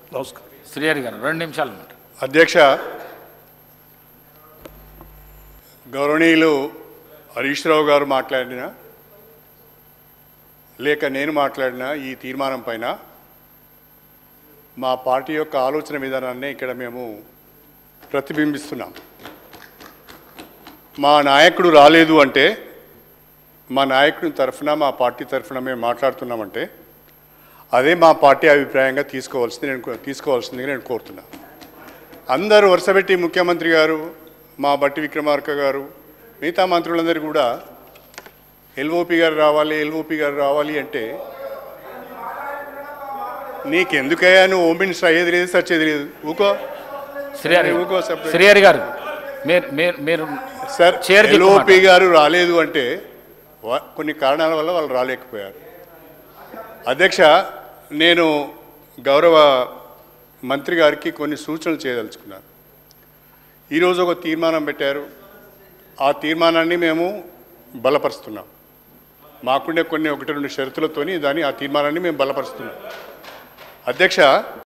నమస్కారం శ్రీహరి గారు రెండు నిమిషాలు అన్నమాట అధ్యక్ష గౌరవనీయులు హరీష్ రావు గారు మాట్లాడిన లేక నేను మాట్లాడిన ఈ తీర్మానం పైన మా పార్టీ యొక్క ఆలోచన విధానాన్ని ఇక్కడ మేము ప్రతిబింబిస్తున్నాం మా నాయకుడు రాలేదు అంటే మా నాయకుడి తరఫున మా పార్టీ తరఫున మేము మాట్లాడుతున్నామంటే అదే మా పార్టీ అభిప్రాయంగా తీసుకోవాల్సింది నేను కో- తీసుకోవాల్సిందిగా నేను కోరుతున్నాను అందరూ వరుసపెట్టి ముఖ్యమంత్రి గారు మా బట్టి విక్రమార్క గారు మిగతా మంత్రులందరూ కూడా ఎల్ఓపి గారు రావాలి ఎల్ఓపి గారు రావాలి అంటే నీకెందుకయ్యా నువ్వు హోమ్ మినిస్టర్ అయ్యేది లేదు సచ్చేది లేదు ఊకో శ్రీహరి ఊకో separate. శ్రీహరి గారు మీరు మీరు మీరు సార్ చైర్ దిక్కు ఎల్ఓపి మాట్లాడు. గారు రాలేదు అంటే వా- కొన్ని కారణాల వల్ల వాళ్ళు రాలేకపోయారు అధ్యక్ష నేను గౌరవ మంత్రి గారికి కొన్ని సూచనలు చేయదలుచుకున్నాను ఈరోజు ఒక తీర్మానం పెట్టారు ఆ తీర్మానాన్ని మేము బలపరుస్తున్నాం మాకుండే కొన్ని ఒకటి రెండు షరతులతోని దాన్ని ఆ తీర్మానాన్ని మేము బలపరుస్తున్నాం అధ్యక్ష